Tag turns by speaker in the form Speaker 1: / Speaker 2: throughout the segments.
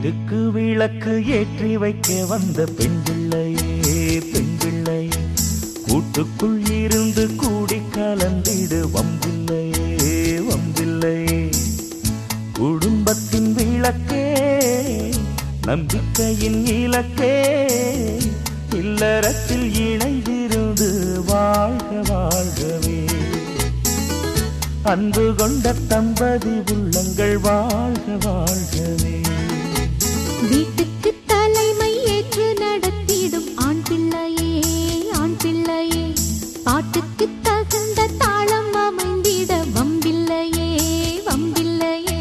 Speaker 1: வீட்டுக்கு விளக்கு ஏற்றி வைக்க வந்த பெண் பிள்ளையே பெண் பிள்ளையே கூட்டுக்குள் இருந்து கூடி கலந்திடு வம்பில்லையே வம்பில்லையே குடும்பத்தின் விளக்கே நம்பிக்கையின் இலக்கே இல்லறத்தில் இணைந்திருந்து வாழ்க வாழ்கவே அன்பு கொண்ட தம்பதி உள்ளங்கள் வாழ்க வாழ்கவே
Speaker 2: வீட்டுக்கு தலைமை ஏற்று நடத்திடும் ஆண் பிள்ளையே ஆண் பிள்ளையே பாட்டுக்கு தகுந்த தாளம் அமைந்திட வம்பில்லையே வம்பில்லையே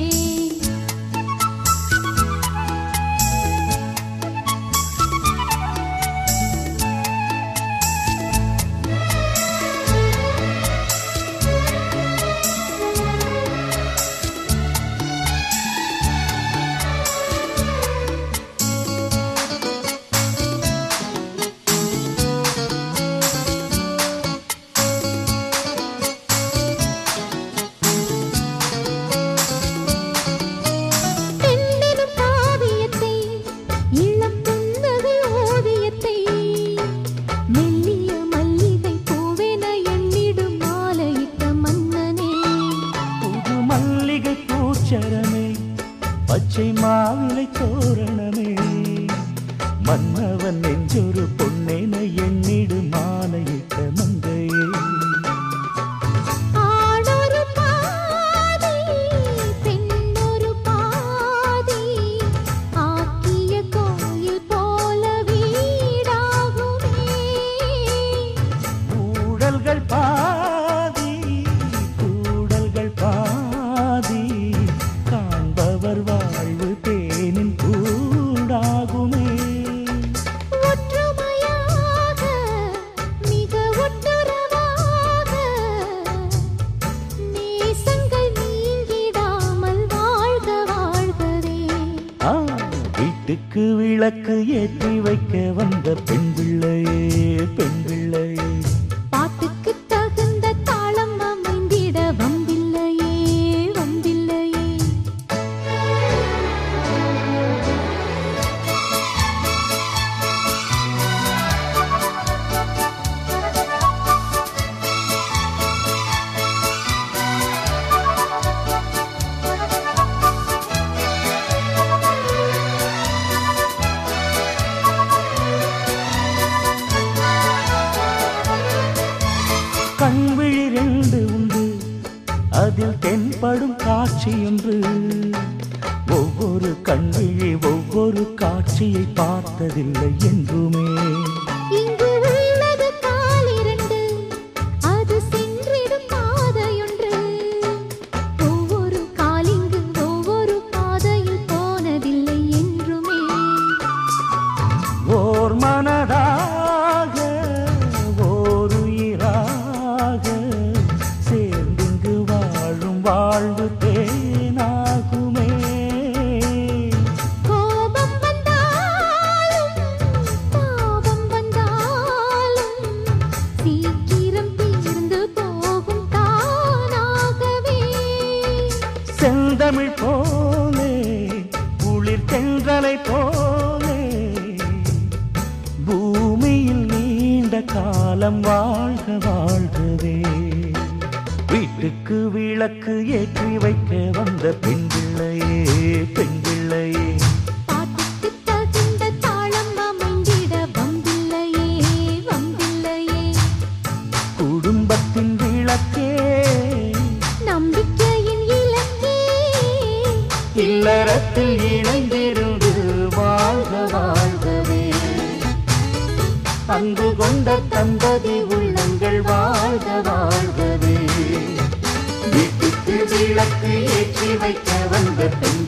Speaker 2: பெண்ணெனும் காவியத்தை இளம் புன்னகை ஓவியத்தை மெல்லிய மல்லிகை பூவென எண்ணிடும் மாலையிட்ட மன்னனே
Speaker 1: புது மல்லிகை பூச்சரமே பச்சை மாவிலை தோரணமே மன்னவன் நெஞ்சொரு பொன்னென எண்ணிடு மாலையிட்ட மங்கையே
Speaker 2: ஆணொரு பாதி பெண்ணொரு பாதி ஆக்கிய கோயில் போல வீடாகுமே
Speaker 1: கூடல்கள் பாதி கூடல்கள் பாதி காண்பவர் வாழ்வு தேனின் கூடாகுமே
Speaker 2: ஒற்றுமையாக மிக ஒட்டுறவாக நேசங்கள் நீங்கிடாமல் வாழ்க வாழ்கவே
Speaker 1: ஆ, வீட்டுக்கு விளக்கு ஏற்றி வைக்க வந்த பெண் பிள்ளையே பெண் பிள்ளையே
Speaker 2: பாட்டுக்கு தகுந்த தாளம் அமைந்திட வம்பில்லையே வம்பில்லையே
Speaker 1: கண்விழி ரெண்டு உண்டு அதில் தென்படும் காட்சியொன்று ஒவ்வொரு கண்விழி ஒவ்வொரு காட்சியை பார்த்ததில்லை என்றுமே
Speaker 2: இங்கு உள்ளது காலிரண்டு அது சென்றிடும் பாதையொன்று ஒவ்வொரு காலிங்கு ஒவ்வொரு பாதையில் போனதில்லை என்றுமே
Speaker 1: ஓர் மனதாக ஓர் உயிராக சேர்ந்திங்கு வாழும் வாழ்வு தேனாகுமே
Speaker 2: கோபம் வந்தாலும் தாபம் வந்தாலும் சீக்கிரம் தீர்ந்து போகும் தானாகவே
Speaker 1: செந்தமிழ் போலே குளிர் தென்றலை போலே பூமியில் நீண்ட காலம் வாழ்க வாழ்கவே வீட்டுக்கு விளக்கு ஏற்றி வைக்க வந்த பெண் பிள்ளையே பெண் பிள்ளையே
Speaker 2: பாட்டுக்கு தகுந்த தாளம் அமைந்திட வம்பில்லையே வம்பில்லையே
Speaker 1: குடும்பத்தின் விளக்கே
Speaker 2: நம்பிக்கையின் இலக்கே
Speaker 1: இல்லறத்தில் இணைந்திருந்து வாழ்க வாழ்கவே அன்பு கொண்ட தம்பதி உள்ளங்கள் வாழ்க வாழ்கவே வீட்டுக்கு விளக்கு ஏற்றி வைக்க வந்த பெண்